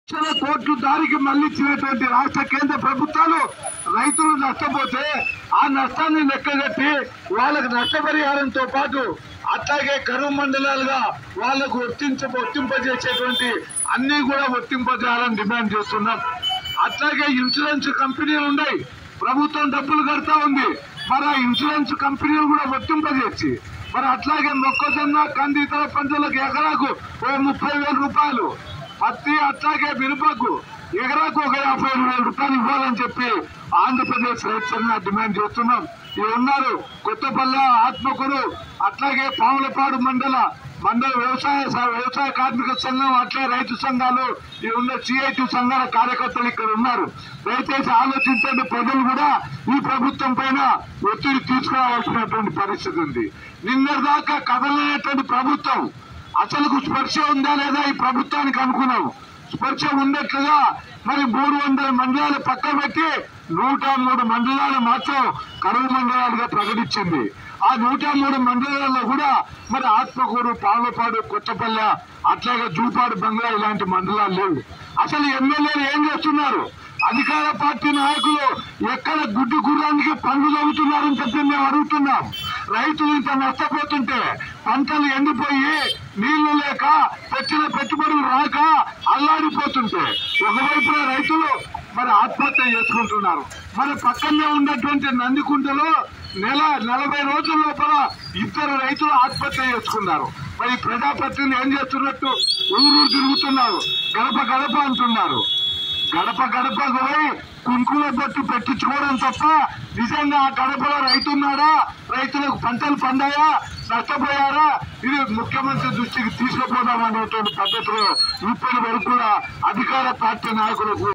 లక్షల కోట్లు దారికి మళ్లించినటువంటి రాష్ట్ర కేంద్ర ప్రభుత్వాలు రైతులు నష్టపోతే ఆ నష్టాన్ని లెక్కగట్టి వాళ్ళకు నష్టపరిహారంతో పాటు అట్లాగే కరువు మండలాలుగా వాళ్లకు వర్తించ వర్తింపజేసేటువంటి అన్ని కూడా వర్తింపజేయాలని డిమాండ్ చేస్తున్నాం అట్లాగే ఇన్సూరెన్స్ కంపెనీలు ఉన్నాయి ప్రభుత్వం డబ్బులు కడతా ఉంది మరి ఆ ఇన్సూరెన్స్ కంపెనీలు కూడా వర్తింపజేసి మరి అట్లాగే మొక్కజొన్న కంది ఇతర పంటలకు ఎకరాకు ఓ ముప్పై వేల రూపాయలు పత్తి అట్లాగే మిరపకు ఎకరాకు ఒక యాభై ఐదు వేల రూపాయలు ఇవ్వాలని చెప్పి ఆంధ్రప్రదేశ్ రైతు సంఘం డిమాండ్ చేస్తున్నాం ఇవి ఉన్నారు కొత్తపల్లె ఆత్మకూరు అట్లాగే పాములపాడు మండల మండల వ్యవసాయ స- వ్యవసాయ కార్మిక సంఘం అట్లే రైతు సంఘాలు ఇవి ఉన్న సిఐటి సంఘాల కార్యకర్తలు ఇక్కడ ఉన్నారు దయచేసి ఆలోచించండి ప్రజలు కూడా ఈ ప్రభుత్వం పైన ఒత్తిడి తీసుకురావాల్సినటువంటి పరిస్థితి ఉంది నిన్నటిదాకా కదలనేటువంటి ప్రభుత్వం అసలుకు స్పర్శ ఉందా లేదా ఈ ప్రభుత్వానికి అనుకున్నాం స్పర్శ ఉన్నట్లుగా మరి మూడు వందల మండలాలు పక్క పెట్టి నూట మూడు మండలాలు మాత్రం కరువు మండలాలుగా ప్రకటించింది ఆ నూట మూడు మండలాల్లో కూడా మరి ఆత్మకూరు పాలపాడు కొత్తపల్లె అట్లాగే జూపాడు బంగ్లా ఇలాంటి మండలాలు లేవు అసలు ఎమ్మెల్యేలు ఏం చేస్తున్నారు అధికార పార్టీ నాయకులు ఎక్కడ గుడ్డు గుర్రానికి పనులు తవ్వుతున్నారని చెప్పి మేము అడుగుతున్నాం రైతులు ఇంత నష్టపోతుంటే పంటలు ఎండిపోయి నీళ్లు లేక పెట్టిన పెట్టుబడులు రాక అల్లాడిపోతుంటే ఒకవైపున రైతులు మరి ఆత్మహత్య చేసుకుంటున్నారు మరి పక్కనే ఉన్నటువంటి నందికుంటలో నెల నలభై రోజుల లోపల ఇద్దరు రైతులు ఆత్మహత్య చేసుకున్నారు మరి ప్రజాప్రతినిధులు ఏం చేస్తున్నట్టు ఊరూరు తిరుగుతున్నారు గడప గడప అంటున్నారు గడప గడపకు పోయి కుంకుమ బొట్టు పెట్టించుకోవడం తప్ప నిజంగా ఆ గడపలో రైతు ఉన్నాడా రైతులకు పంటలు పండాయా నష్టపోయారా ఇది ముఖ్యమంత్రి దృష్టికి తీసుకుపోదాం అనేటువంటి పద్ధతిలో ఇప్పటి వరకు కూడా అధికార పార్టీ నాయకులకు